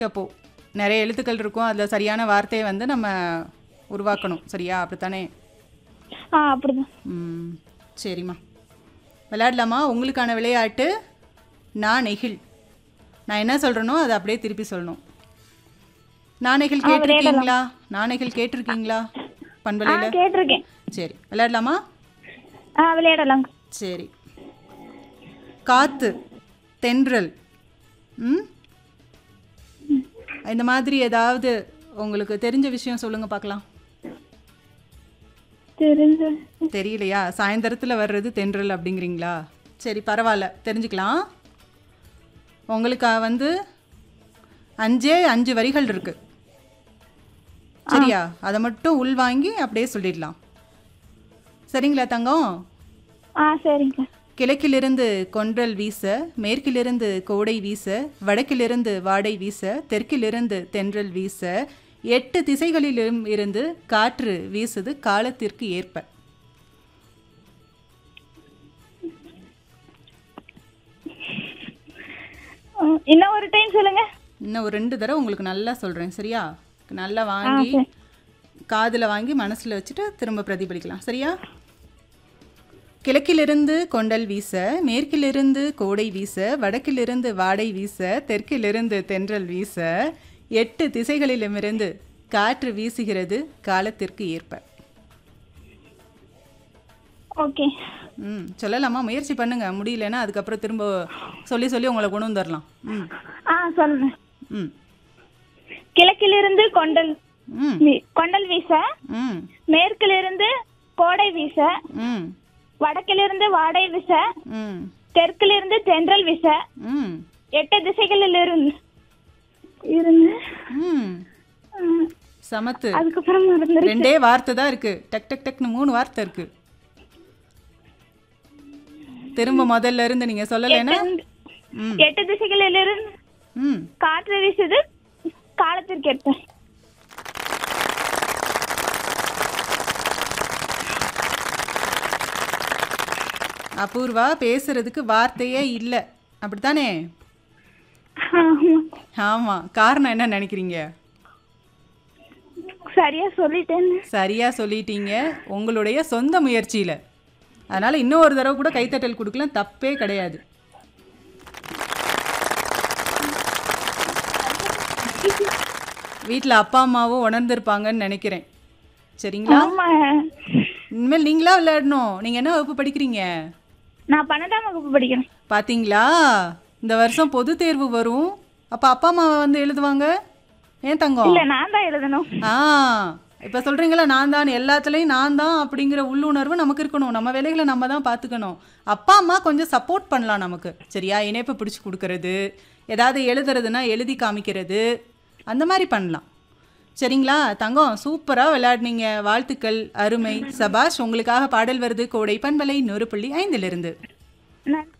அப்போ நிறைய எழுத்துக்கள் இருக்கும் அதில் சரியான வார்த்தையை வந்து நம்ம உருவாக்கணும் சரியா அப்படித்தானே ஆ அப்படிதான் ம் சரிம்மா விளையாடலாமா உங்களுக்கான விளையாட்டு நான் நெகிழ் நான் என்ன சொல்கிறேனோ அதை அப்படியே திருப்பி சொல்லணும் நாணைகள் கேட்டிருக்கீங்களா நாணைகள் கேட்டிருக்கீங்களா ஆ பண்பலையில் கேட்டிருக்கேன் சரி விளையாடலாமா ஆ விளையாடலாம் சரி காத்து தென்றல் ம் இந்த மாதிரி ஏதாவது உங்களுக்கு தெரிஞ்ச விஷயம் சொல்லுங்க பார்க்கலாம் தெரிஞ்ச தெரியலையா சாயந்தரத்தில் வர்றது தென்றல் அப்படிங்கிறீங்களா சரி பரவாயில்ல தெரிஞ்சுக்கலாம் உங்களுக்கு வந்து அஞ்சே அஞ்சு வரிகள் இருக்கு சரியா அதை மட்டும் உள்வாங்கி அப்படியே சொல்லிடலாம் சரிங்களா தங்கம் ஆ சரிங்க கிழக்கிலிருந்து கொன்றல் வீச மேற்கிலிருந்து கோடை வீச வடக்கிலிருந்து வாடை வீச தெற்கிலிருந்து தென்றல் வீச எட்டு திசைகளிலும் இருந்து காற்று வீசுது காலத்திற்கு ஏற்ப ஆ, இன்னும் ஒரு டைம் சொல்லுங்க இன்னும் ஒரு ரெண்டு தடவை உங்களுக்கு நல்லா சொல்கிறேன் சரியா நல்லா வாங்கி காதில் வாங்கி மனசில் வச்சுட்டு திரும்ப பிரதிபலிக்கலாம் சரியா கிழக்கிலிருந்து கொண்டல் வீச மேற்கிலிருந்து கோடை வீச வடக்கிலிருந்து வாடை வீச தெற்கிலிருந்து தென்றல் வீச எட்டு திசைகளிலுமிருந்து காற்று வீசுகிறது காலத்திற்கு ஏற்ப ஓகே ம் சொல்லலாமா முயற்சி பண்ணுங்க முடியலன்னா அதுக்கப்புறம் திரும்ப சொல்லி சொல்லி உங்களை கொண்டு வந்துடலாம் ம் ஆ சொல்லுங்க ம் கிழக்கிலிருந்து கொண்டல் ம் வீ- கொண்டல் வீச ம் மேற்கிலிருந்து கோடை வீச ம் வடக்கிலிருந்து வாடை வீச ம் தெற்கிலிருந்து தென்றல் வீச ம் எட்டு திசைகளில் இருந்து இருந்து ம் ஆ, சமத்து அதுக்கப்புறம் மறந்துரு ரெண்டே வார்த்தை தான் இருக்கு டக் டக் டக்னு மூணு வார்த்தை இருக்கு திரும்ப முதல்ல இருந்து நீங்க சொல்லலைன்னா ம் எட்டு திசைகளில் இருந்து ம் காற்று வீசுது காலத்திற்கு ஏற்ப அபூர்வா பேசுறதுக்கு வார்த்தையே இல்லை அப்படித்தானே ஆமா. ஆமா காரணம் என்ன நினைக்கிறீங்க சரியா சொல்லிட்டேன் சரியா சொல்லிட்டீங்க உங்களுடைய சொந்த முயற்சியில அதனால இன்னும் ஒரு தடவை கூட கைத்தட்டல் கொடுக்கலாம் தப்பே கிடையாது வீட்டில் அப்பா அம்மாவும் உணர்ந்திருப்பாங்கன்னு நினைக்கிறேன் சரிங்களா ஆமா இனிமேல் நீங்களா விளையாடணும் நீங்கள் என்ன வகுப்பு படிக்கிறீங்க நான் பன்னெண்டாம் வகுப்பு படிக்கிறேன் பாத்தீங்களா இந்த வருஷம் பொது தேர்வு வரும் அப்போ அப்பா அம்மா வந்து எழுதுவாங்க ஏன் தங்கம் இல்ல நான் தான் எழுதணும் ஆ இப்போ சொல்கிறீங்களா நான் தான் எல்லாத்துலேயும் நான் தான் அப்படிங்கிற உள்ளுணர்வு நமக்கு இருக்கணும் நம்ம வேலைகளை நம்ம தான் பார்த்துக்கணும் அப்பா அம்மா கொஞ்சம் சப்போர்ட் பண்ணலாம் நமக்கு சரியா இணைப்பு பிடிச்சி கொடுக்கறது ஏதாவது எழுதுறதுன்னா எழுதி காமிக்கிறது அந்த மாதிரி பண்ணலாம் சரிங்களா தங்கம் சூப்பராக விளையாடுனீங்க வாழ்த்துக்கள் அருமை சபாஷ் உங்களுக்காக பாடல் வருது கோடை பண்பலை நூறு புள்ளி ஐந்திலிருந்து நான்